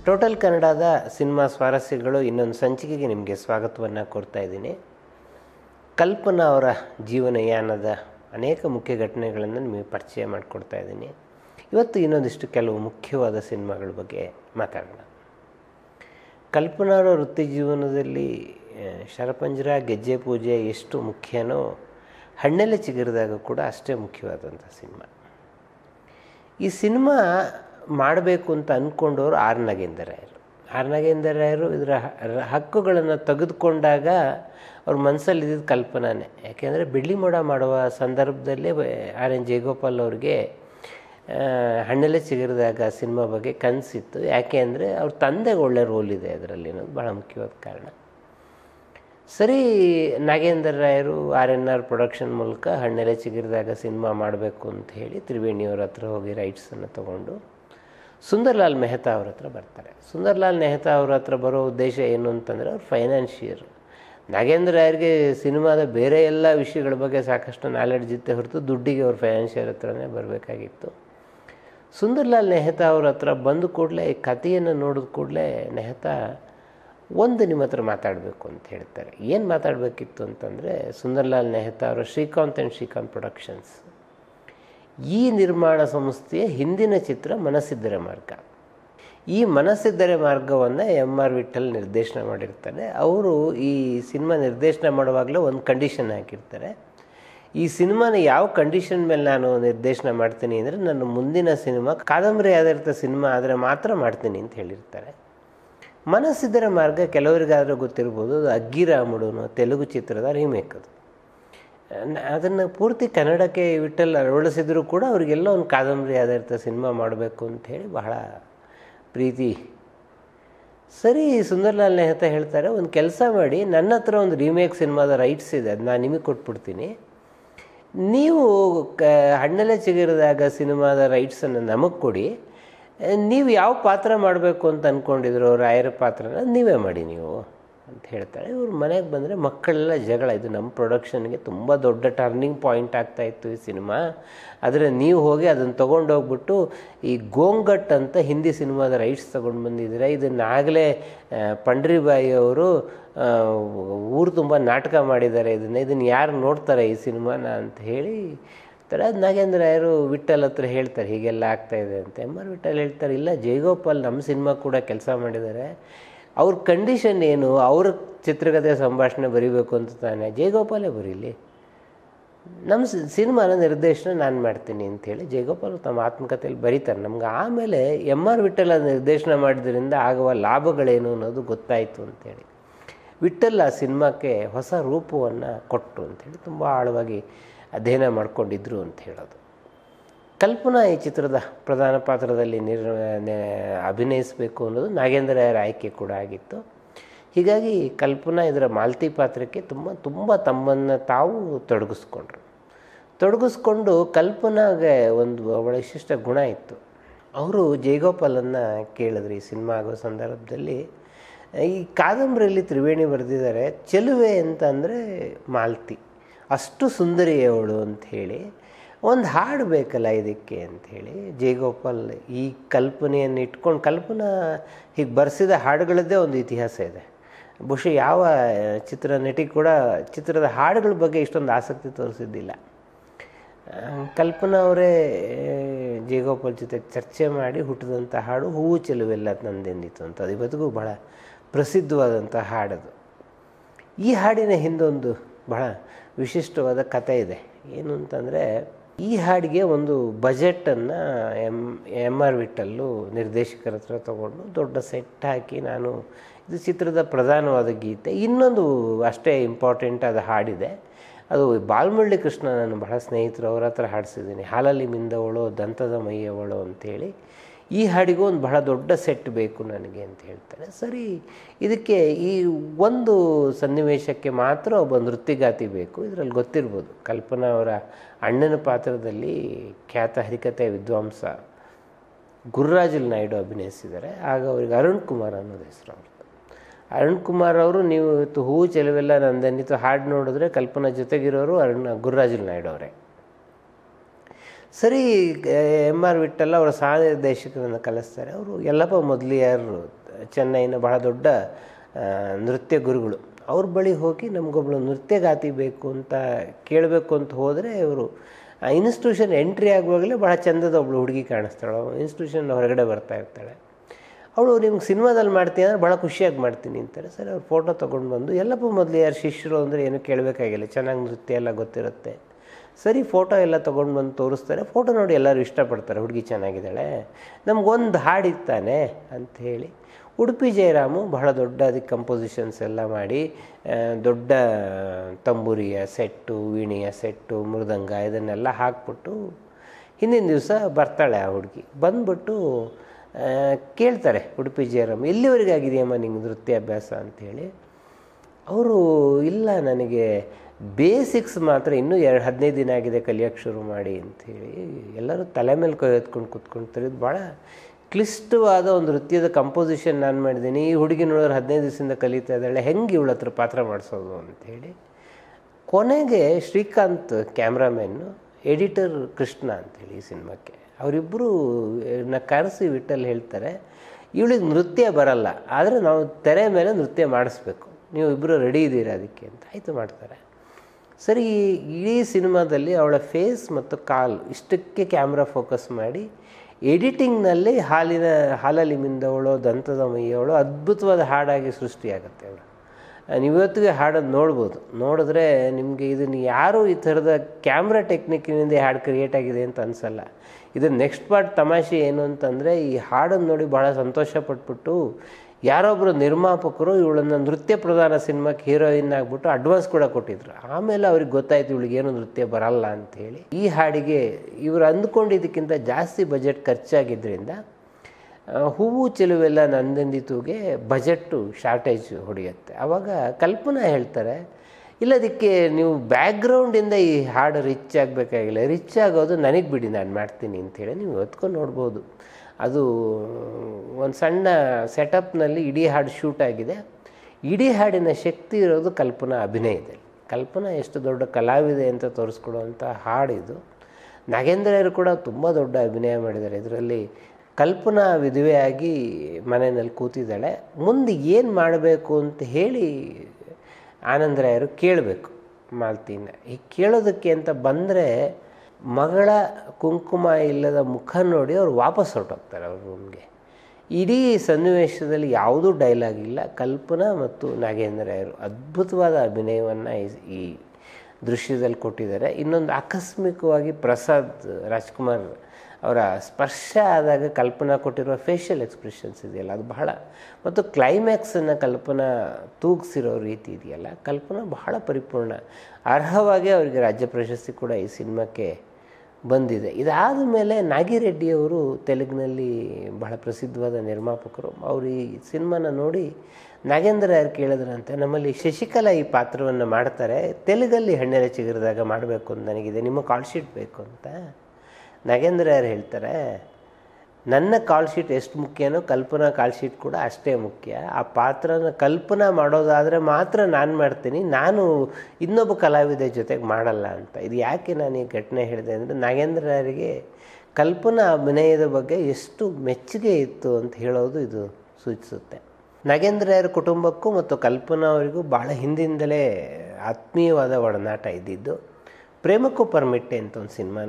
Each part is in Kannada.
ಟೋಟಲ್ ಕನ್ನಡದ ಸಿನಿಮಾ ಸ್ವಾರಸ್ಯಗಳು ಇನ್ನೊಂದು ಸಂಚಿಕೆಗೆ ನಿಮಗೆ ಸ್ವಾಗತವನ್ನು ಕೊಡ್ತಾ ಇದ್ದೀನಿ ಕಲ್ಪನಾ ಅವರ ಜೀವನಯಾನದ ಅನೇಕ ಮುಖ್ಯ ಘಟನೆಗಳನ್ನು ನಿಮಗೆ ಪರಿಚಯ ಮಾಡಿಕೊಡ್ತಾ ಇದ್ದೀನಿ ಇವತ್ತು ಇನ್ನೊಂದಿಷ್ಟು ಕೆಲವು ಮುಖ್ಯವಾದ ಸಿನಿಮಾಗಳ ಬಗ್ಗೆ ಮಾತಾಡೋಣ ಕಲ್ಪನಾ ಅವರ ವೃತ್ತಿ ಜೀವನದಲ್ಲಿ ಆ, ಶರಪಂಜರ ಗೆಜ್ಜೆ ಪೂಜೆ ಎಷ್ಟು ಮುಖ್ಯನೋ ಹಣ್ಣೆಲೆ ಚಿಗುರಿದಾಗ ಕೂಡ ಅಷ್ಟೇ ಮುಖ್ಯವಾದಂಥ ಸಿನಿಮಾ ಈ ಸಿನಿಮಾ ಮಾಡಬೇಕು ಅಂತ ಅಂದ್ಕೊಂಡವರು ಆರ್ ನಾಗೇಂದ್ರರಾಯರು ಆರ್ ನಾಗೇಂದ್ರರಾಯರು ಇದರ ಹ- ಹಕ್ಕುಗಳನ್ನು ತೆಗೆದುಕೊಂಡಾಗ ಅವ್ರ ಮನಸ್ಸಲ್ಲಿ ಇದ್ದಿದ್ದು ಕಲ್ಪನಾನೇ ಯಾಕೆಂದರೆ ಬೆಳ್ಳಿ ಮೋಡ ಮಾಡುವ ಸಂದರ್ಭದಲ್ಲೇ ಬ- ಆರ್ ಎನ್ ಜಯಗೋಪಾಲ್ ಅವ್ರಿಗೆ ಆ, ಹಣ್ಣೆಲೆ ಚಿಗುರಿದಾಗ ಸಿನಿಮಾ ಬಗ್ಗೆ ಕನಸಿತ್ತು ಯಾಕೆ ಅಂದರೆ ಅವ್ರ ತಂದೆಗೆ ಒಳ್ಳೆ ರೋಲ್ ಇದೆ ಅದರಲ್ಲಿ ಅನ್ನೋದು ಭಾಳ ಮುಖ್ಯವಾದ ಕಾರಣ ಸರಿ ನಾಗೇಂದ್ರ ರಾಯರು ಆರ್ ಎನ್ ಆರ್ ಪ್ರೊಡಕ್ಷನ್ ಮೂಲಕ ಹಣ್ಣೆಲೆ ಚಿಗಿರಿದಾಗ ಸಿನಿಮಾ ಮಾಡಬೇಕು ಅಂತ ಹೇಳಿ ತ್ರಿವೇಣಿಯವ್ರ ಹತ್ರ ಹೋಗಿ ರೈಟ್ಸನ್ನು ತೊಗೊಂಡು ಸುಂದರ್ಲಾಲ್ ಮೆಹ್ತಾ ಅವ್ರ ಹತ್ರ ಬರ್ತಾರೆ ಸುಂದರ್ಲಾಲ್ ಮೆಹ್ತಾ ಅವ್ರ ಹತ್ರ ಬರೋ ಉದ್ದೇಶ ಏನು ಅಂತಂದರೆ ಅವ್ರು ಫೈನಾನ್ಷಿಯರ್ ನಾಗೇಂದ್ರ ರಾಯರಿಗೆ ಸಿನಿಮಾದ ಬೇರೆ ಎಲ್ಲ ವಿಷಯಗಳ ಬಗ್ಗೆ ಸಾಕಷ್ಟು ನಾಲೆಡ್ಜ್ ಇತ್ತೆ ಹೊರತು ದುಡ್ಡಿಗೆ ಅವ್ರು ಫೈನಾನ್ಷಿಯರ್ ಹತ್ರನೇ ಬರಬೇಕಾಗಿತ್ತು ಸುಂದರ್ಲಾಲ್ ನೆಹ್ತಾ ಅವ್ರ ಹತ್ರ ಬಂದ ಕೂಡಲೇ ಈ ಕಥೆಯನ್ನು ನೋಡಿದ ಕೂಡಲೇ ನೆಹ್ತಾ ಒಂದು ನಿಮ್ಮ ಹತ್ರ ಮಾತಾಡಬೇಕು ಅಂತ ಹೇಳ್ತಾರೆ ಏನು ಮಾತಾಡಬೇಕಿತ್ತು ಅಂತಂದರೆ ಸುಂದರ್ಲಾಲ್ ನೆಹ್ತಾ ಅವರ ಶ್ರೀಕಾಂತ್ ಆ್ಯಂಡ್ ಶ್ರೀಕಾಂತ್ ಪ್ರೊಡಕ್ಷನ್ಸ್ ಈ ನಿರ್ಮಾಣ ಸಂಸ್ಥೆಯ ಹಿಂದಿನ ಚಿತ್ರ ಮನಸ್ಸಿದ್ದರೆ ಮಾರ್ಗ ಈ ಮನಸ್ಸಿದ್ದರೆ ಮಾರ್ಗವನ್ನು ಎಮ್ ಆರ್ ವಿಠಲ್ ನಿರ್ದೇಶನ ಮಾಡಿರ್ತಾರೆ ಅವರು ಈ ಸಿನಿಮಾ ನಿರ್ದೇಶನ ಮಾಡುವಾಗಲೇ ಒಂದು ಕಂಡೀಷನ್ ಹಾಕಿರ್ತಾರೆ ಈ ಸಿನಿಮಾನ ಯಾವ ಕಂಡೀಷನ್ ಮೇಲೆ ನಾನು ನಿರ್ದೇಶನ ಮಾಡ್ತೀನಿ ಅಂದರೆ ನನ್ನ ಮುಂದಿನ ಸಿನಿಮಾ ಕಾದಂಬರಿ ಆಧಾರಿತ ಸಿನಿಮಾ ಆದರೆ ಮಾತ್ರ ಮಾಡ್ತೀನಿ ಅಂತ ಹೇಳಿರ್ತಾರೆ ಮನಸ್ಸಿದ್ದರ ಮಾರ್ಗ ಕೆಲವರಿಗಾದರೂ ಗೊತ್ತಿರ್ಬೋದು ಅದು ಅಗ್ಗಿರಾಮುಡು ಅನ್ನೋ ತೆಲುಗು ಚಿತ್ರದ ರೀಮೇಕ್ ಅದು ಅದನ್ನು ಪೂರ್ತಿ ಕನ್ನಡಕ್ಕೆ ವಿಠಲ್ ಅಳವಡಿಸಿದ್ರು ಕೂಡ ಅವರಿಗೆಲ್ಲ ಒಂದು ಕಾದಂಬರಿ ಆಧಾರಿತ ಸಿನಿಮಾ ಮಾಡಬೇಕು ಅಂತ ಹೇಳಿ ಬಹಳ ಪ್ರೀತಿ ಸರಿ ಸುಂದರ್ಲಾಲ್ ನೆಹ್ತಾ ಹೇಳ್ತಾರೆ ಒಂದು ಕೆಲಸ ಮಾಡಿ ನನ್ನ ಹತ್ರ ಒಂದು ರೀಮೇಕ್ ಸಿನಿಮಾದ ರೈಟ್ಸ್ ಇದೆ ಅದು ನಾನು ನಿಮಗೆ ಕೊಟ್ಬಿಡ್ತೀನಿ ನೀವು ಕ ಹಣ್ಣೆಲೆ ಚಿಗುರಿದಾಗ ಸಿನಿಮಾದ ರೈಟ್ಸನ್ನು ನಮಗೆ ಕೊಡಿ ನೀವು ಯಾವ ಪಾತ್ರ ಮಾಡಬೇಕು ಅಂತ ಅಂದ್ಕೊಂಡಿದ್ರು ರಾಯರ ಪಾತ್ರನ ನೀವೇ ಮಾಡಿ ನೀವು ಅಂತ ಹೇಳ್ತಾಳೆ ಇವ್ರ ಮನೆಗೆ ಬಂದರೆ ಮಕ್ಕಳೆಲ್ಲ ಜಗಳ ಇದು ನಮ್ಮ ಪ್ರೊಡಕ್ಷನ್ಗೆ ತುಂಬ ದೊಡ್ಡ ಟರ್ನಿಂಗ್ ಪಾಯಿಂಟ್ ಆಗ್ತಾ ಇತ್ತು ಈ ಸಿನಿಮಾ ಆದರೆ ನೀವು ಹೋಗಿ ಅದನ್ನು ತೊಗೊಂಡೋಗ್ಬಿಟ್ಟು ಈ ಗೋಂಗಟ್ ಅಂತ ಹಿಂದಿ ಸಿನಿಮಾದ ರೈಟ್ಸ್ ತೊಗೊಂಡು ಬಂದಿದ್ದೀರಾ ಇದನ್ನಾಗಲೇ ಪಂಡ್ರಿಬಾಯಿ ಅವರು ಊರು ತುಂಬ ನಾಟಕ ಮಾಡಿದ್ದಾರೆ ಇದನ್ನು ಇದನ್ನು ಯಾರು ನೋಡ್ತಾರೆ ಈ ಸಿನಿಮಾನ ಅಂತ ಹೇಳಿ ಥರ ನಾಗೇಂದ್ರ ಯಾರು ವಿಠಲ್ ಹತ್ರ ಹೇಳ್ತಾರೆ ಹೀಗೆಲ್ಲ ಆಗ್ತಾ ಇದೆ ಅಂತ ಎಮ್ ಆರ್ ವಿಠಲ್ ಹೇಳ್ತಾರೆ ಇಲ್ಲ ಜಯಗೋಪಾಲ್ ನಮ್ಮ ಸಿನಿಮಾ ಕೂಡ ಕೆಲಸ ಮಾಡಿದ್ದಾರೆ ಅವ್ರ ಕಂಡೀಷನ್ ಏನು ಅವ್ರ ಚಿತ್ರಕಥೆ ಸಂಭಾಷಣೆ ಬರೀಬೇಕು ಅಂತ ತಾನೆ ಜಯಗೋಪಾಲೇ ಬರೀಲಿ ನಮ್ಮ ಸಿನಿಮಾನ ನಿರ್ದೇಶನ ನಾನು ಮಾಡ್ತೀನಿ ಅಂಥೇಳಿ ಜಯಗೋಪಾಲ್ ತಮ್ಮ ಆತ್ಮಕಥೆಯಲ್ಲಿ ಬರೀತಾರೆ ನಮ್ಗೆ ಆಮೇಲೆ ಎಮ್ ಆರ್ ವಿಠಲ್ ಅದು ನಿರ್ದೇಶನ ಮಾಡಿದ್ರಿಂದ ಆಗುವ ಲಾಭಗಳೇನು ಅನ್ನೋದು ಗೊತ್ತಾಯಿತು ಅಂತೇಳಿ ವಿಠಲ್ ಆ ಸಿನಿಮಾಕ್ಕೆ ಹೊಸ ರೂಪವನ್ನು ಕೊಟ್ಟರು ಅಂಥೇಳಿ ತುಂಬ ಆಳವಾಗಿ ಅಧ್ಯಯನ ಮಾಡಿಕೊಂಡಿದ್ರು ಅಂತ ಹೇಳೋದು ಕಲ್ಪನಾ ಈ ಚಿತ್ರದ ಪ್ರಧಾನ ಪಾತ್ರದಲ್ಲಿ ನಿರ್ ಅಭಿನಯಿಸಬೇಕು ಅನ್ನೋದು ನಾಗೇಂದ್ರಯರ ಆಯ್ಕೆ ಕೂಡ ಆಗಿತ್ತು ಹೀಗಾಗಿ ಕಲ್ಪನಾ ಇದರ ಮಾಲ್ತಿ ಪಾತ್ರಕ್ಕೆ ತುಂಬ ತುಂಬ ತಮ್ಮನ್ನು ತಾವು ತೊಡಗಿಸ್ಕೊಂಡ್ರು ತೊಡಗಿಸ್ಕೊಂಡು ಕಲ್ಪನಾಗೆ ಒಂದು ಅವಳ ವಿಶಿಷ್ಟ ಗುಣ ಇತ್ತು ಅವರು ಜಯಗೋಪಾಲನ್ನು ಕೇಳಿದ್ರು ಈ ಸಿನಿಮಾ ಆಗೋ ಸಂದರ್ಭದಲ್ಲಿ ಈ ಕಾದಂಬರಿಯಲ್ಲಿ ತ್ರಿವೇಣಿ ಬರೆದಿದ್ದಾರೆ ಚೆಲುವೆ ಅಂತಂದರೆ ಮಾಲ್ತಿ ಅಷ್ಟು ಸುಂದರಿ ಅವಳು ಅಂಥೇಳಿ ಒಂದು ಹಾಡು ಬೇಕಲ್ಲ ಇದಕ್ಕೆ ಅಂಥೇಳಿ ಜಯಗೋಪಾಲ್ ಈ ಕಲ್ಪನೆಯನ್ನು ಇಟ್ಕೊಂಡು ಕಲ್ಪನಾ ಹೀಗೆ ಬರೆಸಿದ ಹಾಡುಗಳದ್ದೇ ಒಂದು ಇತಿಹಾಸ ಇದೆ ಬಹುಶಃ ಯಾವ ಚಿತ್ರ ನಟಿ ಕೂಡ ಚಿತ್ರದ ಹಾಡುಗಳ ಬಗ್ಗೆ ಇಷ್ಟೊಂದು ಆಸಕ್ತಿ ತೋರಿಸಿದ್ದಿಲ್ಲ ಆ, ಕಲ್ಪನಾ ಅವರೇ ಜಯಗೋಪಾಲ್ ಜೊತೆ ಚರ್ಚೆ ಮಾಡಿ ಹುಟ್ಟಿದಂಥ ಹಾಡು ಹೂವು ಚೆಲುವೆಲ್ಲ ನಂದೆಂದಿತ್ತು ಅಂತ ಅದು ಇವತ್ತಿಗೂ ಬಹಳ ಪ್ರಸಿದ್ಧವಾದಂಥ ಹಾಡದು ಈ ಹಾಡಿನ ಹಿಂದೊಂದು ಬಹಳ ವಿಶಿಷ್ಟವಾದ ಕಥೆ ಇದೆ ಏನು ಅಂತಂದರೆ ಈ ಹಾಡಿಗೆ ಒಂದು ಬಜೆಟನ್ನು ಎಮ್ ಎಮ್ ಆರ್ ವಿಠಲ್ಲು ನಿರ್ದೇಶಕರ ಹತ್ರ ತೊಗೊಂಡು ದೊಡ್ಡ ಸೆಟ್ ಹಾಕಿ ನಾನು ಇದು ಚಿತ್ರದ ಪ್ರಧಾನವಾದ ಗೀತೆ ಇನ್ನೊಂದು ಅಷ್ಟೇ ಇಂಪಾರ್ಟೆಂಟ್ ಆದ ಹಾಡಿದೆ ಅದು ಬಾಲ್ಮಳ್ಳಿ ಕೃಷ್ಣ ನಾನು ಬಹಳ ಸ್ನೇಹಿತರು ಅವ್ರ ಹತ್ರ ಹಾಡಿಸಿದ್ದೀನಿ ಹಾಲಲ್ಲಿ ಮಿಂದವಳು ದಂತದ ಮೈಯವಳು ಅಂತೇಳಿ ಈ ಹಾಡಿಗೂ ಒಂದು ಬಹಳ ದೊಡ್ಡ ಸೆಟ್ ಬೇಕು ನನಗೆ ಅಂತ ಹೇಳ್ತಾರೆ ಸರಿ ಇದಕ್ಕೆ ಈ ಒಂದು ಸನ್ನಿವೇಶಕ್ಕೆ ಮಾತ್ರ ಒಬ್ಬ ನೃತ್ಯಗಾತಿ ಬೇಕು ಇದರಲ್ಲಿ ಗೊತ್ತಿರ್ಬೋದು ಕಲ್ಪನಾ ಅವರ ಅಣ್ಣನ ಪಾತ್ರದಲ್ಲಿ ಖ್ಯಾತ ಹರಿಕತೆ ವಿದ್ವಾಂಸ ಗುರುರಾಜುಲ್ ನಾಯ್ಡು ಅಭಿನಯಿಸಿದ್ದಾರೆ ಆಗ ಅವ್ರಿಗೆ ಅರುಣ್ ಕುಮಾರ್ ಅನ್ನೋದು ಹೆಸರು ಅವ್ರದ್ದು ಅರುಣ್ ಕುಮಾರ್ ಅವರು ನೀವು ಇವತ್ತು ಹೂವು ಚೆಲುವೆಲ್ಲ ನಂದನಿತ್ತು ಹಾಡು ನೋಡಿದ್ರೆ ಕಲ್ಪನಾ ಜೊತೆಗಿರೋರು ಅರುಣ್ ಗುರುರಾಜುಲ್ ನಾಯ್ಡು ಅವರೇ ಸರಿ ಎಮ್ ಆರ್ ವಿಟ್ಟಲ್ಲ ಅವರ ಸಹ ನಿರ್ದೇಶಕರನ್ನು ಕಲಿಸ್ತಾರೆ ಅವರು ಯಲ್ಲಪ್ಪ ಮೊದಲಿಯಾರರು ಚೆನ್ನೈನ ಬಹಳ ದೊಡ್ಡ ಆ, ನೃತ್ಯ ಗುರುಗಳು ಅವ್ರ ಬಳಿ ಹೋಗಿ ನಮಗೊಬ್ಳು ನೃತ್ಯಗಾತಿ ಬೇಕು ಅಂತ ಕೇಳಬೇಕು ಅಂತ ಹೋದರೆ ಇವರು ಆ ಇನ್ಸ್ಟಿಟ್ಯೂಷನ್ ಎಂಟ್ರಿ ಆಗುವಾಗಲೇ ಭಾಳ ಚಂದದ ಒಬ್ಳು ಹುಡುಗಿ ಕಾಣಿಸ್ತಾಳೆ ಇನ್ಸ್ಟಿಟ್ಯೂಷನ್ ಹೊರಗಡೆ ಬರ್ತಾ ಇರ್ತಾಳೆ ಅವಳು ನಿಮ್ಗೆ ಸಿನಿಮಾದಲ್ಲಿ ಮಾಡ್ತೀನಿ ಅಂದರೆ ಭಾಳ ಖುಷಿಯಾಗಿ ಮಾಡ್ತೀನಿ ಅಂತಾರೆ ಸರಿ ಅವ್ರು ಫೋಟೋ ತೊಗೊಂಡು ಬಂದು ಎಲ್ಲಪ್ಪ ಮೊದಲು ಯಾರು ಶಿಷ್ಯರು ಅಂದರೆ ಏನು ಕೇಳಬೇಕಾಗಿಲ್ಲ ಚೆನ್ನಾಗಿ ನೃತ್ಯ ಎಲ್ಲ ಗೊತ್ತಿರುತ್ತೆ ಸರಿ ಫೋಟೋ ಎಲ್ಲ ತೊಗೊಂಡು ಬಂದು ತೋರಿಸ್ತಾರೆ ಫೋಟೋ ನೋಡಿ ಎಲ್ಲರೂ ಇಷ್ಟಪಡ್ತಾರೆ ಹುಡುಗಿ ಚೆನ್ನಾಗಿದ್ದಾಳೆ ನಮಗೊಂದು ಹಾಡಿತ್ತಾನೆ ಅಂತ ಹೇಳಿ ಉಡುಪಿ ಜಯರಾಮು ಬಹಳ ದೊಡ್ಡ ಅದಕ್ಕೆ ಕಂಪೋಸಿಷನ್ಸ್ ಎಲ್ಲ ಮಾಡಿ ಆ, ದೊಡ್ಡ ತಂಬೂರಿಯ ಸೆಟ್ಟು ವೀಣೆಯ ಸೆಟ್ಟು ಮೃದಂಗ ಇದನ್ನೆಲ್ಲ ಹಾಕ್ಬಿಟ್ಟು ಹಿಂದಿನ ದಿವಸ ಬರ್ತಾಳೆ ಆ ಹುಡುಗಿ ಬಂದ್ಬಿಟ್ಟು ಆ, ಕೇಳ್ತಾರೆ ಉಡುಪಿ ಜಯರಾಮ್ ಎಲ್ಲಿವರೆಗೆ ಆಗಿದೆಯಮ್ಮ ನಿಂಗೆ ನೃತ್ಯಾಭ್ಯಾಸ ಅಂಥೇಳಿ ಅವರು ಇಲ್ಲ ನನಗೆ ಬೇಸಿಕ್ಸ್ ಮಾತ್ರ ಇನ್ನೂ ಎರಡು ಹದಿನೈದು ದಿನ ಆಗಿದೆ ಕಲಿಯೋಕ್ಕೆ ಶುರು ಮಾಡಿ ಅಂಥೇಳಿ ಎಲ್ಲರೂ ತಲೆ ಮೇಲೆ ಕೈ ಎತ್ಕೊಂಡು ಕೂತ್ಕೊಳ್ತಾರೆ ಇದು ಭಾಳ ಕ್ಲಿಷ್ಟವಾದ ಒಂದು ನೃತ್ಯದ ಕಂಪೋಸಿಷನ್ ನಾನು ಮಾಡಿದ್ದೀನಿ ಈ ಹುಡುಗಿ ನೋಡಿದ್ರೆ ಹದಿನೈದು ದಿವಸದಿಂದ ಕಲಿತಾ ಇದ್ದಾಳೆ ಹೆಂಗೆ ಇವಳ ಹತ್ರ ಪಾತ್ರ ಮಾಡಿಸೋದು ಅಂಥೇಳಿ ಕೊನೆಗೆ ಶ್ರೀಕಾಂತ್ ಕ್ಯಾಮ್ರಾಮ್ಯಾನು ಎಡಿಟರ್ ಕೃಷ್ಣ ಅಂತೇಳಿ ಈ ಸಿನಿಮಾಕ್ಕೆ ಅವರಿಬ್ಬರು ನ ಕರೆಸಿ ವಿಟ್ಟಲ್ಲಿ ಹೇಳ್ತಾರೆ ಇವಳಿಗೆ ನೃತ್ಯ ಬರಲ್ಲ ಆದರೆ ನಾವು ತೆರೆ ಮೇಲೆ ನೃತ್ಯ ಮಾಡಿಸ್ಬೇಕು ನೀವು ಇಬ್ಬರು ರೆಡಿ ಇದ್ದೀರಾ ಅದಕ್ಕೆ ಅಂತ ಆಯಿತು ಮಾಡ್ತಾರೆ ಸರಿ ಇಡೀ ಸಿನಿಮಾದಲ್ಲಿ ಅವಳ ಫೇಸ್ ಮತ್ತು ಕಾಲು ಇಷ್ಟಕ್ಕೆ ಕ್ಯಾಮ್ರಾ ಫೋಕಸ್ ಮಾಡಿ ಎಡಿಟಿಂಗ್ನಲ್ಲಿ ಹಾಲಿನ ಹಾಲಲ್ಲಿ ಮಿಂದವಳು ದಂತದ ಮೈಯವಳು ಅದ್ಭುತವಾದ ಹಾಡಾಗಿ ಸೃಷ್ಟಿಯಾಗುತ್ತೆ ಅವಳು ನೀವತ್ತಿಗೆ ಹಾಡೋದು ನೋಡ್ಬೋದು ನೋಡಿದ್ರೆ ನಿಮಗೆ ಇದನ್ನು ಯಾರೂ ಈ ಥರದ ಕ್ಯಾಮ್ರಾ ಟೆಕ್ನಿಕ್ಕಿನಿಂದ ಈ ಹಾಡು ಕ್ರಿಯೇಟ್ ಆಗಿದೆ ಅಂತ ಅನಿಸಲ್ಲ ಇದು ನೆಕ್ಸ್ಟ್ ಪಾರ್ಟ್ ತಮಾಷೆ ಏನು ಅಂತಂದರೆ ಈ ಹಾಡನ್ನು ನೋಡಿ ಭಾಳ ಸಂತೋಷ ಪಟ್ಬಿಟ್ಟು ಯಾರೊಬ್ಬರು ನಿರ್ಮಾಪಕರು ಇವಳನ್ನು ನೃತ್ಯ ಪ್ರಧಾನ ಸಿನಿಮಾಕ್ಕೆ ಹೀರೋಯಿನ್ ಆಗಿಬಿಟ್ಟು ಅಡ್ವಾನ್ಸ್ ಕೂಡ ಕೊಟ್ಟಿದ್ರು ಆಮೇಲೆ ಅವ್ರಿಗೆ ಗೊತ್ತಾಯ್ತು ಇವಳಿಗೇನು ನೃತ್ಯ ಬರಲ್ಲ ಅಂಥೇಳಿ ಈ ಹಾಡಿಗೆ ಇವರು ಅಂದ್ಕೊಂಡಿದ್ದಕ್ಕಿಂತ ಜಾಸ್ತಿ ಬಜೆಟ್ ಖರ್ಚಾಗಿದ್ದರಿಂದ ಆ, ಹೂವು ಚೆಲುವೆಲ್ಲ ನಂದಂದಿತುಗೆ ಬಜೆಟ್ಟು ಶಾರ್ಟೇಜ್ ಹೊಡೆಯುತ್ತೆ ಆವಾಗ ಕಲ್ಪನಾ ಹೇಳ್ತಾರೆ ಇಲ್ಲ ಅದಕ್ಕೆ ನೀವು ಬ್ಯಾಕ್ಗ್ರೌಂಡಿಂದ ಈ ಹಾಡು ರಿಚ್ ಆಗಬೇಕಾಗಿಲ್ಲ ರಿಚ್ ಆಗೋದು ನನಗೆ ಬಿಡಿ ನಾನು ಮಾಡ್ತೀನಿ ಅಂಥೇಳಿ ನೀವು ಹೊತ್ಕೊಂಡು ನೋಡ್ಬೋದು ಅದು ಒಂದು ಸಣ್ಣ ಸೆಟಪ್ನಲ್ಲಿ ಇಡೀ ಹಾಡು ಶೂಟ್ ಆಗಿದೆ ಇಡೀ ಹಾಡಿನ ಶಕ್ತಿ ಇರೋದು ಕಲ್ಪನಾ ಅಭಿನಯದಲ್ಲಿ ಕಲ್ಪನಾ ಎಷ್ಟು ದೊಡ್ಡ ಕಲಾವಿದೆ ಅಂತ ತೋರಿಸ್ಕೊಡುವಂಥ ಹಾಡಿದು ನಾಗೇಂದ್ರರು ಕೂಡ ತುಂಬ ದೊಡ್ಡ ಅಭಿನಯ ಮಾಡಿದ್ದಾರೆ ಇದರಲ್ಲಿ ಕಲ್ಪನಾ ವಿಧವೆಯಾಗಿ ಮನೆಯಲ್ಲಿ ಕೂತಿದ್ದಾಳೆ ಮುಂದೆ ಏನು ಮಾಡಬೇಕು ಅಂತ ಹೇಳಿ ಆನಂದರಾಯರು ಕೇಳಬೇಕು ಮಾಲ್ತಿನ ಈ ಕೇಳೋದಕ್ಕೆ ಅಂತ ಬಂದರೆ ಮಗಳ ಕುಂಕುಮ ಇಲ್ಲದ ಮುಖ ನೋಡಿ ಅವ್ರು ವಾಪಸ್ ಹೊರಟೋಗ್ತಾರೆ ಅವ್ರ ರೂಮ್ಗೆ ಇಡೀ ಸನ್ನಿವೇಶದಲ್ಲಿ ಯಾವುದೂ ಡೈಲಾಗ್ ಇಲ್ಲ ಕಲ್ಪನಾ ಮತ್ತು ನಾಗೇಂದ್ರಾಯರು ಅದ್ಭುತವಾದ ಅಭಿನಯವನ್ನು ಈ ದೃಶ್ಯದಲ್ಲಿ ಕೊಟ್ಟಿದ್ದಾರೆ ಇನ್ನೊಂದು ಆಕಸ್ಮಿಕವಾಗಿ ಪ್ರಸಾದ್ ರಾಜ್ಕುಮಾರ್ ಅವರ ಸ್ಪರ್ಶ ಆದಾಗ ಕಲ್ಪನಾ ಕೊಟ್ಟಿರುವ ಫೇಶಿಯಲ್ ಎಕ್ಸ್ಪ್ರೆಷನ್ಸ್ ಇದೆಯಲ್ಲ ಅದು ಬಹಳ ಮತ್ತು ಕ್ಲೈಮ್ಯಾಕ್ಸನ್ನು ಕಲ್ಪನಾ ತೂಗಿಸಿರೋ ರೀತಿ ಇದೆಯಲ್ಲ ಕಲ್ಪನಾ ಬಹಳ ಪರಿಪೂರ್ಣ ಅರ್ಹವಾಗಿ ಅವರಿಗೆ ರಾಜ್ಯ ಪ್ರಶಸ್ತಿ ಕೂಡ ಈ ಸಿನಿಮಾಕ್ಕೆ ಬಂದಿದೆ ಇದಾದ ಮೇಲೆ ನಾಗಿರೆಡ್ಡಿಯವರು ತೆಲುಗಿನಲ್ಲಿ ಬಹಳ ಪ್ರಸಿದ್ಧವಾದ ನಿರ್ಮಾಪಕರು ಅವರು ಈ ಸಿನಿಮಾನ ನೋಡಿ ನಾಗೇಂದ್ರ ಯಾರು ಕೇಳಿದ್ರಂತೆ ನಮ್ಮಲ್ಲಿ ಶಶಿಕಲಾ ಈ ಪಾತ್ರವನ್ನು ಮಾಡ್ತಾರೆ ತೆಲುಗಲ್ಲಿ ಹಣ್ಣೆಲೆ ಚಿಗುರಿದಾಗ ಮಾಡಬೇಕು ಅಂತ ನನಗಿದೆ ನಿಮ್ಮ ಕಾಲ್ ಶೀಟ್ ಬೇಕು ಅಂತ ನಾಗೇಂದ್ರ ಯಾರು ಹೇಳ್ತಾರೆ ನನ್ನ ಕಾಲ್ ಶೀಟ್ ಎಷ್ಟು ಮುಖ್ಯನೋ ಕಲ್ಪನಾ ಕಾಲ್ ಶೀಟ್ ಕೂಡ ಅಷ್ಟೇ ಮುಖ್ಯ ಆ ಪಾತ್ರನ ಕಲ್ಪನಾ ಮಾಡೋದಾದರೆ ಮಾತ್ರ ನಾನು ಮಾಡ್ತೀನಿ ನಾನು ಇನ್ನೊಬ್ಬ ಕಲಾವಿದ ಜೊತೆಗೆ ಮಾಡಲ್ಲ ಅಂತ ಇದು ಯಾಕೆ ನಾನು ಈ ಘಟನೆ ಹೇಳಿದೆ ಅಂದರೆ ನಾಗೇಂದ್ರರಿಗೆ ಕಲ್ಪನಾ ಅಭಿನಯದ ಬಗ್ಗೆ ಎಷ್ಟು ಮೆಚ್ಚುಗೆ ಇತ್ತು ಅಂತ ಹೇಳೋದು ಇದು ಸೂಚಿಸುತ್ತೆ ನಾಗೇಂದ್ರಯರ ಕುಟುಂಬಕ್ಕೂ ಮತ್ತು ಕಲ್ಪನಾ ಅವರಿಗೂ ಭಾಳ ಹಿಂದಿಂದಲೇ ಆತ್ಮೀಯವಾದ ಒಡನಾಟ ಇದ್ದಿದ್ದು ಪ್ರೇಮಕ್ಕೂ ಪರ್ಮಿಟ್ಟೆ ಅಂತ ಒಂದು ಸಿನಿಮಾನ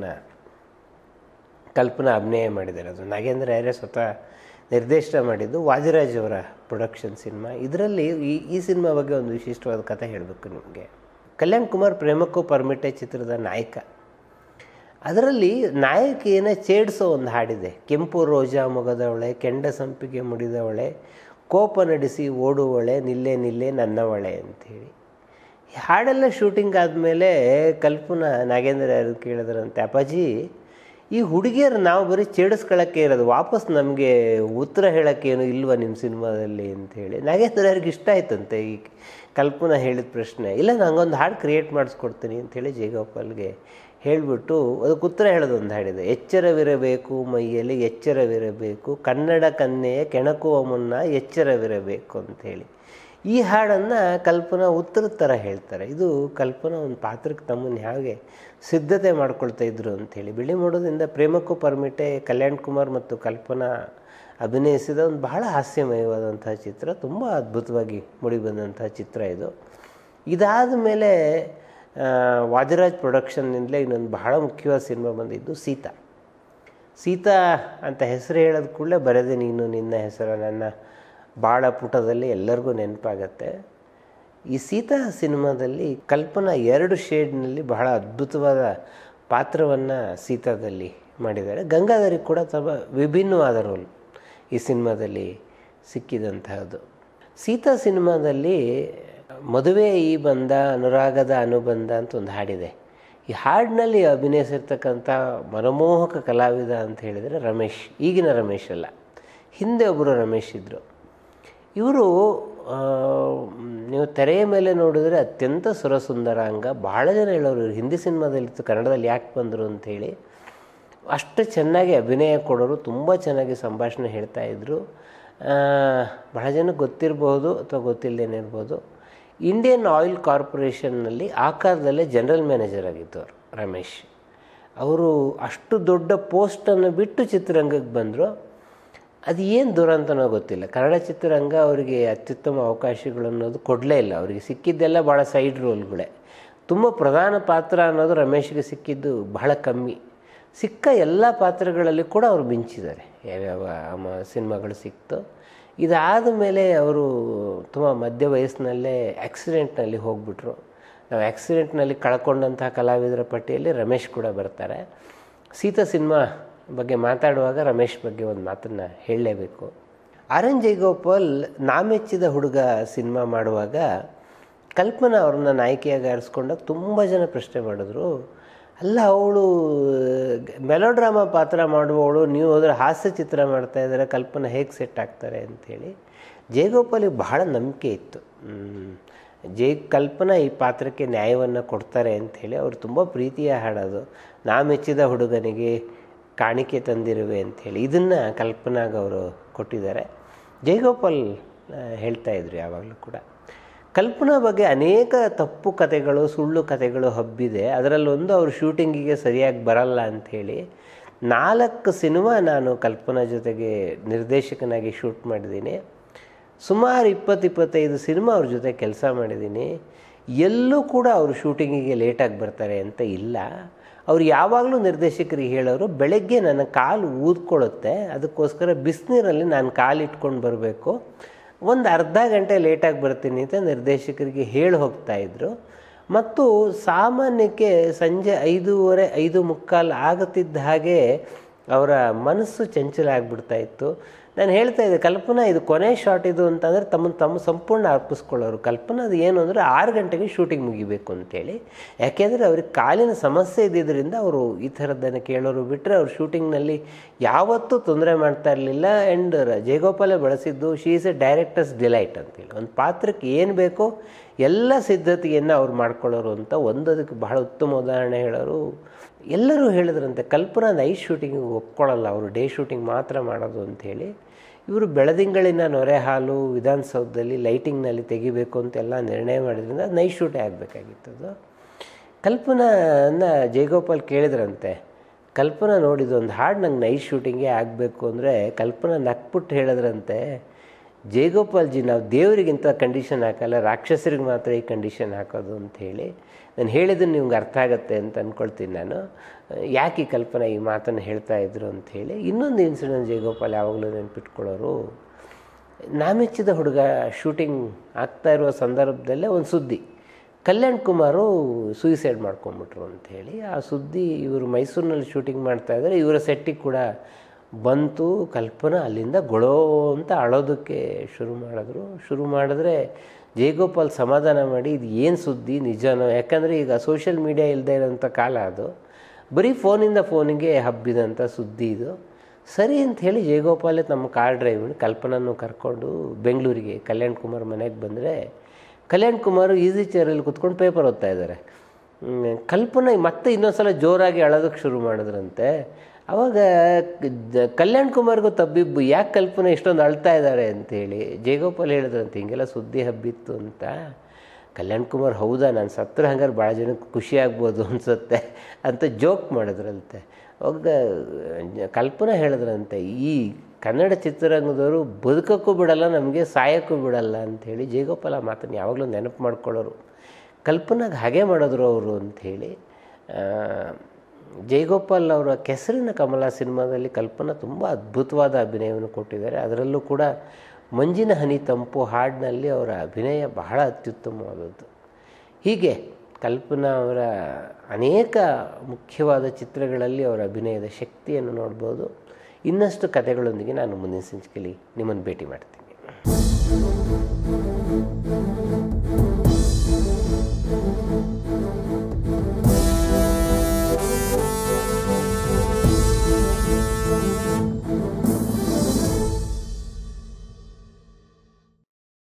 ಕಲ್ಪನಾ ಅಭಿನಯ ಮಾಡಿದ್ದಾರೆ ಅದು ನಾಗೇಂದ್ರ ಯಾರೇ ಸ್ವತಃ ನಿರ್ದೇಶನ ಮಾಡಿದ್ದು ವಾದಿರಾಜ್ ಅವರ ಪ್ರೊಡಕ್ಷನ್ ಸಿನಿಮಾ ಇದರಲ್ಲಿ ಈ ಈ ಸಿನಿಮಾ ಬಗ್ಗೆ ಒಂದು ವಿಶಿಷ್ಟವಾದ ಕಥೆ ಹೇಳಬೇಕು ನಿಮಗೆ ಕಲ್ಯಾಣ್ ಕುಮಾರ್ ಪ್ರೇಮಕ್ಕೂ ಪರ್ಮಿಟೆ ಚಿತ್ರದ ನಾಯಕ ಅದರಲ್ಲಿ ನಾಯಕಿಯನ್ನು ಛೇಡಿಸೋ ಒಂದು ಹಾಡಿದೆ ಕೆಂಪು ರೋಜಾ ಮೊಗದವಳೆ ಕೆಂಡ ಸಂಪಿಗೆ ಮುಡಿದವಳೆ ಕೋಪ ನಡೆಸಿ ಓಡುವಳೆ ನಿಲ್ಲೆ ನಿಲ್ಲೆ ನನ್ನವಳೆ ಅಂಥೇಳಿ ಈ ಹಾಡೆಲ್ಲ ಶೂಟಿಂಗ್ ಆದಮೇಲೆ ಕಲ್ಪನಾ ನಾಗೇಂದ್ರ ಯಾರು ಕೇಳಿದ್ರಂತೆ ಅಪ್ಪಾಜಿ ಈ ಹುಡುಗಿಯರು ನಾವು ಬರೀ ಚೇಡಿಸ್ಕೊಳ್ಳೋಕ್ಕೆ ಇರೋದು ವಾಪಸ್ ನಮಗೆ ಉತ್ತರ ಹೇಳೋಕ್ಕೇನು ಇಲ್ವಾ ನಿಮ್ಮ ಸಿನಿಮಾದಲ್ಲಿ ಅಂಥೇಳಿ ನಾಗೇಂದ್ರ ಅವ್ರಿಗೆ ಇಷ್ಟ ಆಯ್ತಂತೆ ಈ ಕಲ್ಪನಾ ಹೇಳಿದ ಪ್ರಶ್ನೆ ಇಲ್ಲ ನಂಗೊಂದು ಹಾಡು ಕ್ರಿಯೇಟ್ ಮಾಡಿಸ್ಕೊಡ್ತೀನಿ ಅಂಥೇಳಿ ಜಯಗೋಪಾಲ್ಗೆ ಹೇಳಿಬಿಟ್ಟು ಅದಕ್ಕೆ ಉತ್ತರ ಹೇಳೋದು ಒಂದು ಹಾಡಿದೆ ಎಚ್ಚರವಿರಬೇಕು ಮೈಯಲ್ಲಿ ಎಚ್ಚರವಿರಬೇಕು ಕನ್ನಡ ಕನ್ಯೆಯ ಕೆಣಕುವ ಮುನ್ನ ಎಚ್ಚರವಿರಬೇಕು ಅಂಥೇಳಿ ಈ ಹಾಡನ್ನು ಕಲ್ಪನಾ ಉತ್ತರದ ಥರ ಹೇಳ್ತಾರೆ ಇದು ಕಲ್ಪನಾ ಒಂದು ಪಾತ್ರಕ್ಕೆ ತಮ್ಮನ್ನು ಹೇಗೆ ಸಿದ್ಧತೆ ಮಾಡ್ಕೊಳ್ತಾ ಇದ್ರು ಅಂಥೇಳಿ ಬಿಳಿ ಮೋಡದಿಂದ ಪ್ರೇಮಕ್ಕೂ ಪರ್ಮಿಟೆ ಕಲ್ಯಾಣ್ ಕುಮಾರ್ ಮತ್ತು ಕಲ್ಪನಾ ಅಭಿನಯಿಸಿದ ಒಂದು ಬಹಳ ಹಾಸ್ಯಮಯವಾದಂತಹ ಚಿತ್ರ ತುಂಬ ಅದ್ಭುತವಾಗಿ ಮೂಡಿಬಂದಂತಹ ಚಿತ್ರ ಇದು ಇದಾದ ಮೇಲೆ ವಾದಿರಾಜ್ ಪ್ರೊಡಕ್ಷನ್ನಿಂದಲೇ ಇನ್ನೊಂದು ಬಹಳ ಮುಖ್ಯವಾದ ಸಿನಿಮಾ ಬಂದಿದ್ದು ಸೀತಾ ಸೀತಾ ಅಂತ ಹೆಸರು ಹೇಳೋದು ಕೂಡಲೇ ಬರೆದೆ ನೀನು ನಿನ್ನ ಹೆಸರು ನನ್ನ ಭಾಳ ಪುಟದಲ್ಲಿ ಎಲ್ಲರಿಗೂ ನೆನಪಾಗತ್ತೆ ಈ ಸೀತಾ ಸಿನಿಮಾದಲ್ಲಿ ಕಲ್ಪನಾ ಎರಡು ಶೇಡ್ನಲ್ಲಿ ಬಹಳ ಅದ್ಭುತವಾದ ಪಾತ್ರವನ್ನು ಸೀತಾದಲ್ಲಿ ಮಾಡಿದ್ದಾರೆ ಗಂಗಾಧರಿಗೆ ಕೂಡ ತುಂಬ ವಿಭಿನ್ನವಾದ ರೋಲ್ ಈ ಸಿನಿಮಾದಲ್ಲಿ ಸಿಕ್ಕಿದಂತಹದ್ದು ಸೀತಾ ಸಿನಿಮಾದಲ್ಲಿ ಮದುವೆ ಈ ಬಂಧ ಅನುರಾಗದ ಅನುಬಂಧ ಅಂತ ಒಂದು ಹಾಡಿದೆ ಈ ಹಾಡಿನಲ್ಲಿ ಅಭಿನಯಿಸಿರ್ತಕ್ಕಂಥ ಮನಮೋಹಕ ಕಲಾವಿದ ಅಂತ ಹೇಳಿದರೆ ರಮೇಶ್ ಈಗಿನ ರಮೇಶ್ ಅಲ್ಲ ಹಿಂದೆ ಒಬ್ಬರು ರಮೇಶ್ ಇದ್ದರು ಇವರು ನೀವು ತೆರೆಯ ಮೇಲೆ ನೋಡಿದರೆ ಅತ್ಯಂತ ಸುರಸುಂದರಾಂಗ ಬಹಳ ಜನ ಹೇಳೋರು ಇವ್ರು ಹಿಂದಿ ಸಿನಿಮಾದಲ್ಲಿತ್ತು ಕನ್ನಡದಲ್ಲಿ ಯಾಕೆ ಬಂದರು ಅಂಥೇಳಿ ಅಷ್ಟು ಚೆನ್ನಾಗಿ ಅಭಿನಯ ಕೊಡೋರು ತುಂಬ ಚೆನ್ನಾಗಿ ಸಂಭಾಷಣೆ ಹೇಳ್ತಾಯಿದ್ರು ಬಹಳ ಜನಕ್ಕೆ ಗೊತ್ತಿರ್ಬೋದು ಅಥವಾ ಗೊತ್ತಿಲ್ಲದೇನೆ ಇರ್ಬೋದು ಇಂಡಿಯನ್ ಆಯಿಲ್ ಕಾರ್ಪೊರೇಷನ್ನಲ್ಲಿ ಆ ಕಾಲದಲ್ಲೇ ಜನರಲ್ ಮ್ಯಾನೇಜರ್ ಆಗಿದ್ದವರು ರಮೇಶ್ ಅವರು ಅಷ್ಟು ದೊಡ್ಡ ಪೋಸ್ಟನ್ನು ಬಿಟ್ಟು ಚಿತ್ರರಂಗಕ್ಕೆ ಬಂದರು ಅದು ಏನು ದುರಂತನೋ ಗೊತ್ತಿಲ್ಲ ಕನ್ನಡ ಚಿತ್ರರಂಗ ಅವರಿಗೆ ಅತ್ಯುತ್ತಮ ಅವಕಾಶಗಳು ಅನ್ನೋದು ಕೊಡಲೇ ಇಲ್ಲ ಅವರಿಗೆ ಸಿಕ್ಕಿದ್ದೆಲ್ಲ ಭಾಳ ಸೈಡ್ ರೋಲ್ಗಳೇ ತುಂಬ ಪ್ರಧಾನ ಪಾತ್ರ ಅನ್ನೋದು ರಮೇಶ್ಗೆ ಸಿಕ್ಕಿದ್ದು ಬಹಳ ಕಮ್ಮಿ ಸಿಕ್ಕ ಎಲ್ಲ ಪಾತ್ರಗಳಲ್ಲಿ ಕೂಡ ಅವರು ಮಿಂಚಿದ್ದಾರೆ ಯಾವ್ಯಾವ ಸಿನಿಮಾಗಳು ಸಿಕ್ತು ಇದಾದ ಮೇಲೆ ಅವರು ತುಂಬ ಮಧ್ಯ ವಯಸ್ಸಿನಲ್ಲೇ ಆಕ್ಸಿಡೆಂಟ್ನಲ್ಲಿ ಹೋಗ್ಬಿಟ್ರು ನಾವು ಆಕ್ಸಿಡೆಂಟ್ನಲ್ಲಿ ಕಳ್ಕೊಂಡಂತಹ ಕಲಾವಿದರ ಪಟ್ಟಿಯಲ್ಲಿ ರಮೇಶ್ ಕೂಡ ಬರ್ತಾರೆ ಸೀತಾ ಸಿನಿಮಾ ಬಗ್ಗೆ ಮಾತಾಡುವಾಗ ರಮೇಶ್ ಬಗ್ಗೆ ಒಂದು ಮಾತನ್ನು ಹೇಳಲೇಬೇಕು ಆರ್ ಎನ್ ಜೈಗೋಪಾಲ್ ನಾಮೆಚ್ಚಿದ ಹುಡುಗ ಸಿನಿಮಾ ಮಾಡುವಾಗ ಕಲ್ಪನಾ ಅವ್ರನ್ನ ನಾಯಕಿಯಾಗಿ ಆರಿಸ್ಕೊಂಡಾಗ ತುಂಬ ಜನ ಪ್ರಶ್ನೆ ಮಾಡಿದ್ರು ಅಲ್ಲ ಅವಳು ಮೆಲೋಡ್ರಾಮಾ ಪಾತ್ರ ಮಾಡುವವಳು ನೀವು ಹೋದರೆ ಹಾಸ್ಯ ಚಿತ್ರ ಮಾಡ್ತಾ ಇದ್ದಾರೆ ಕಲ್ಪನಾ ಹೇಗೆ ಸೆಟ್ ಆಗ್ತಾರೆ ಅಂಥೇಳಿ ಜಯಗೋಪಾಲಿಗೆ ಬಹಳ ನಂಬಿಕೆ ಇತ್ತು ಜೈ ಕಲ್ಪನಾ ಈ ಪಾತ್ರಕ್ಕೆ ನ್ಯಾಯವನ್ನು ಕೊಡ್ತಾರೆ ಅಂಥೇಳಿ ಅವರು ತುಂಬ ಪ್ರೀತಿಯ ಹಾಡೋದು ನಾ ಮೆಚ್ಚಿದ ಹುಡುಗನಿಗೆ ಕಾಣಿಕೆ ತಂದಿರುವೆ ಅಂಥೇಳಿ ಇದನ್ನು ಕಲ್ಪನಾಗ ಅವರು ಕೊಟ್ಟಿದ್ದಾರೆ ಜಯಗೋಪಾಲ್ ಹೇಳ್ತಾಯಿದ್ರು ಯಾವಾಗಲೂ ಕೂಡ ಕಲ್ಪನಾ ಬಗ್ಗೆ ಅನೇಕ ತಪ್ಪು ಕಥೆಗಳು ಸುಳ್ಳು ಕಥೆಗಳು ಹಬ್ಬಿದೆ ಅದರಲ್ಲೊಂದು ಅವರು ಶೂಟಿಂಗಿಗೆ ಸರಿಯಾಗಿ ಬರಲ್ಲ ಅಂಥೇಳಿ ನಾಲ್ಕು ಸಿನಿಮಾ ನಾನು ಕಲ್ಪನಾ ಜೊತೆಗೆ ನಿರ್ದೇಶಕನಾಗಿ ಶೂಟ್ ಮಾಡಿದ್ದೀನಿ ಸುಮಾರು ಇಪ್ಪತ್ತು ಇಪ್ಪತ್ತೈದು ಸಿನಿಮಾ ಅವ್ರ ಜೊತೆ ಕೆಲಸ ಮಾಡಿದ್ದೀನಿ ಎಲ್ಲೂ ಕೂಡ ಅವರು ಶೂಟಿಂಗಿಗೆ ಲೇಟಾಗಿ ಬರ್ತಾರೆ ಅಂತ ಇಲ್ಲ ಅವ್ರು ಯಾವಾಗಲೂ ನಿರ್ದೇಶಕರಿಗೆ ಹೇಳೋರು ಬೆಳಗ್ಗೆ ನನ್ನ ಕಾಲು ಊದ್ಕೊಳ್ಳುತ್ತೆ ಅದಕ್ಕೋಸ್ಕರ ಬಿಸಿನೀರಲ್ಲಿ ನಾನು ಕಾಲು ಇಟ್ಕೊಂಡು ಬರಬೇಕು ಒಂದು ಅರ್ಧ ಗಂಟೆ ಲೇಟಾಗಿ ಬರ್ತೀನಿ ಅಂತ ನಿರ್ದೇಶಕರಿಗೆ ಹೇಳಿ ಹೋಗ್ತಾಯಿದ್ರು ಮತ್ತು ಸಾಮಾನ್ಯಕ್ಕೆ ಸಂಜೆ ಐದೂವರೆ ಐದು ಮುಕ್ಕಾಲು ಆಗುತ್ತಿದ್ದ ಹಾಗೆ ಅವರ ಮನಸ್ಸು ಚಂಚಲ ಆಗಿಬಿಡ್ತಾ ಇತ್ತು ನಾನು ಹೇಳ್ತಾ ಇದ್ದೆ ಕಲ್ಪನಾ ಇದು ಕೊನೆ ಶಾಟ್ ಇದು ಅಂತಂದರೆ ತಮ್ಮನ್ನು ತಮ್ಮ ಸಂಪೂರ್ಣ ಅರ್ಪಿಸ್ಕೊಳ್ಳೋರು ಕಲ್ಪನಾ ಅದು ಏನು ಅಂದರೆ ಆರು ಗಂಟೆಗೆ ಶೂಟಿಂಗ್ ಮುಗಿಬೇಕು ಅಂತೇಳಿ ಯಾಕೆಂದರೆ ಅವ್ರಿಗೆ ಕಾಲಿನ ಸಮಸ್ಯೆ ಇದ್ದಿದ್ದರಿಂದ ಅವರು ಈ ಥರದ್ದನ್ನು ಕೇಳೋರು ಬಿಟ್ಟರೆ ಅವ್ರು ಶೂಟಿಂಗ್ನಲ್ಲಿ ಯಾವತ್ತೂ ತೊಂದರೆ ಮಾಡ್ತಾ ಇರಲಿಲ್ಲ ಆ್ಯಂಡ್ ಜಯಗೋಪಾಲ ಬಳಸಿದ್ದು she is a director's delight ಅಂತೇಳಿ ಒಂದು ಪಾತ್ರಕ್ಕೆ ಏನು ಬೇಕೋ ಎಲ್ಲ ಸಿದ್ಧತೆಯನ್ನು ಅವ್ರು ಮಾಡ್ಕೊಳ್ಳೋರು ಅಂತ ಒಂದದಕ್ಕೆ ಬಹಳ ಉತ್ತಮ ಉದಾಹರಣೆ ಹೇಳೋರು ಎಲ್ಲರೂ ಹೇಳಿದ್ರಂತೆ ಕಲ್ಪನಾ ನೈಟ್ ಶೂಟಿಂಗಿಗೆ ಒಪ್ಕೊಳ್ಳಲ್ಲ ಅವರು ಡೇ ಶೂಟಿಂಗ್ ಮಾತ್ರ ಮಾಡೋದು ಅಂಥೇಳಿ ಇವರು ಬೆಳದಿಂಗಳಿನ ನೊರೆ ಹಾಲು ವಿಧಾನಸೌಧದಲ್ಲಿ ಲೈಟಿಂಗ್ನಲ್ಲಿ ತೆಗಿಬೇಕು ಅಂತೆಲ್ಲ ನಿರ್ಣಯ ಮಾಡಿದ್ರಿಂದ ನೈಟ್ ಶೂಟೇ ಆಗಬೇಕಾಗಿತ್ತು ಅದು ಕಲ್ಪನಾನ ಜಯಗೋಪಾಲ್ ಕೇಳಿದ್ರಂತೆ ಕಲ್ಪನಾ ನೋಡಿದ್ದು ಒಂದು ಹಾಡು ನಂಗೆ ನೈಟ್ ಶೂಟಿಂಗೇ ಆಗಬೇಕು ಅಂದರೆ ಕಲ್ಪನಾ ನಕ್ಬಿಟ್ಟು ಹೇಳಿದ್ರಂತೆ ಜಯಗೋಪಾಲ್ ಜಿ ನಾವು ದೇವರಿಗಿಂತ ಕಂಡೀಷನ್ ಹಾಕಲ್ಲ ರಾಕ್ಷಸರಿಗೆ ಮಾತ್ರ ಈ ಕಂಡೀಷನ್ ಹಾಕೋದು ಅಂಥೇಳಿ ನಾನು ಹೇಳಿದ್ದನ್ನು ನಿಮ್ಗೆ ಅರ್ಥ ಆಗುತ್ತೆ ಅಂತ ಅಂದ್ಕೊಳ್ತೀನಿ ನಾನು ಯಾಕೆ ಈ ಕಲ್ಪನಾ ಈ ಮಾತನ್ನು ಹೇಳ್ತಾ ಇದ್ರು ಅಂಥೇಳಿ ಇನ್ನೊಂದು ಇನ್ಸಿಡೆಂಟ್ ಜಯಗೋಪಾಲ್ ಯಾವಾಗಲೂ ನೆನ್ಪಿಟ್ಕೊಳ್ಳೋರು ನಾಮೆಚ್ಚಿದ ಹುಡುಗ ಶೂಟಿಂಗ್ ಆಗ್ತಾ ಇರುವ ಸಂದರ್ಭದಲ್ಲೇ ಒಂದು ಸುದ್ದಿ ಕಲ್ಯಾಣ್ ಕುಮಾರು ಸೂಯಿಸೈಡ್ ಮಾಡ್ಕೊಂಬಿಟ್ರು ಅಂಥೇಳಿ ಆ ಸುದ್ದಿ ಇವರು ಮೈಸೂರಿನಲ್ಲಿ ಶೂಟಿಂಗ್ ಮಾಡ್ತಾಯಿದ್ದಾರೆ ಇವರ ಸೆಟ್ಟಿಗೆ ಕೂಡ ಬಂತು ಕಲ್ಪನಾ ಅಲ್ಲಿಂದ ಗೊಳೋ ಅಂತ ಅಳೋದಕ್ಕೆ ಶುರು ಮಾಡಿದ್ರು ಶುರು ಮಾಡಿದ್ರೆ ಜಯಗೋಪಾಲ್ ಸಮಾಧಾನ ಮಾಡಿ ಇದು ಏನು ಸುದ್ದಿ ನಿಜನೋ ಯಾಕಂದರೆ ಈಗ ಸೋಷಿಯಲ್ ಮೀಡಿಯಾ ಇಲ್ಲದೆ ಇರೋಂಥ ಕಾಲ ಅದು ಬರೀ ಫೋನಿಂದ ಫೋನಿಗೆ ಹಬ್ಬಿದಂಥ ಸುದ್ದಿ ಇದು ಸರಿ ಅಂತ ಹೇಳಿ ಜಯಗೋಪಾಲೆ ತಮ್ಮ ಕಾರ್ ಡ್ರೈವ್ ಕಲ್ಪನನ್ನು ಕರ್ಕೊಂಡು ಬೆಂಗಳೂರಿಗೆ ಕಲ್ಯಾಣ್ ಕುಮಾರ್ ಮನೆಗೆ ಬಂದರೆ ಕಲ್ಯಾಣ್ ಕುಮಾರು ಈಸಿ ಚೇರಲ್ಲಿ ಕುತ್ಕೊಂಡು ಪೇಪರ್ ಓದ್ತಾ ಇದ್ದಾರೆ ಕಲ್ಪನಾ ಮತ್ತೆ ಇನ್ನೊಂದು ಸಲ ಜೋರಾಗಿ ಅಳೋದಕ್ಕೆ ಶುರು ಮಾಡಿದ್ರಂತೆ ಅವಾಗ ದ- ಕಲ್ಯಾಣ್ ಕುಮಾರ್ಗೂ ತಬ್ಬಿಬ್ಬು ಯಾಕೆ ಕಲ್ಪನೆ ಇಷ್ಟೊಂದು ಅಳ್ತಾ ಇದ್ದಾರೆ ಅಂತೇಳಿ ಜಯಗೋಪಾಲ್ ಹೇಳಿದ್ರಂತೆ ಹಿಂಗೆಲ್ಲ ಸುದ್ದಿ ಹಬ್ಬಿತ್ತು ಅಂತ ಕಲ್ಯಾಣ್ ಕುಮಾರ್ ಹೌದಾ ನಾನು ಸತ್ರ ಹಂಗಾರೆ ಭಾಳ ಜನಕ್ಕೆ ಖುಷಿ ಆಗ್ಬೋದು ಅನಿಸುತ್ತೆ ಅಂತ ಜೋಕ್ ಮಾಡಿದ್ರಂತೆ ಅವಾಗ ಕಲ್ಪನಾ ಹೇಳಿದ್ರಂತೆ ಈ ಕನ್ನಡ ಚಿತ್ರರಂಗದವರು ಬದುಕೋಕ್ಕೂ ಬಿಡಲ್ಲ ನಮಗೆ ಸಾಯೋಕ್ಕೂ ಬಿಡಲ್ಲ ಅಂಥೇಳಿ ಜಯಗೋಪಾಲ ಮಾತನ್ನು ಯಾವಾಗಲೂ ನೆನಪು ಮಾಡ್ಕೊಳ್ಳೋರು ಕಲ್ಪನಾಗ ಹಾಗೆ ಮಾಡಿದ್ರು ಅವರು ಅಂಥೇಳಿ ಜಯಗೋಪಾಲ್ ಅವರ ಕೆಸರಿನ ಕಮಲ ಸಿನಿಮಾದಲ್ಲಿ ಕಲ್ಪನಾ ತುಂಬ ಅದ್ಭುತವಾದ ಅಭಿನಯವನ್ನು ಕೊಟ್ಟಿದ್ದಾರೆ ಅದರಲ್ಲೂ ಕೂಡ ಮಂಜಿನ ಹನಿ ತಂಪು ಹಾಡಿನಲ್ಲಿ ಅವರ ಅಭಿನಯ ಬಹಳ ಅತ್ಯುತ್ತಮವಾದದ್ದು ಹೀಗೆ ಕಲ್ಪನಾ ಅವರ ಅನೇಕ ಮುಖ್ಯವಾದ ಚಿತ್ರಗಳಲ್ಲಿ ಅವರ ಅಭಿನಯದ ಶಕ್ತಿಯನ್ನು ನೋಡ್ಬೋದು ಇನ್ನಷ್ಟು ಕಥೆಗಳೊಂದಿಗೆ ನಾನು ಮುಂದಿನ ಸಂಚಿಕೆಯಲ್ಲಿ ನಿಮ್ಮನ್ನು ಭೇಟಿ ಮಾಡ್ತೀನಿ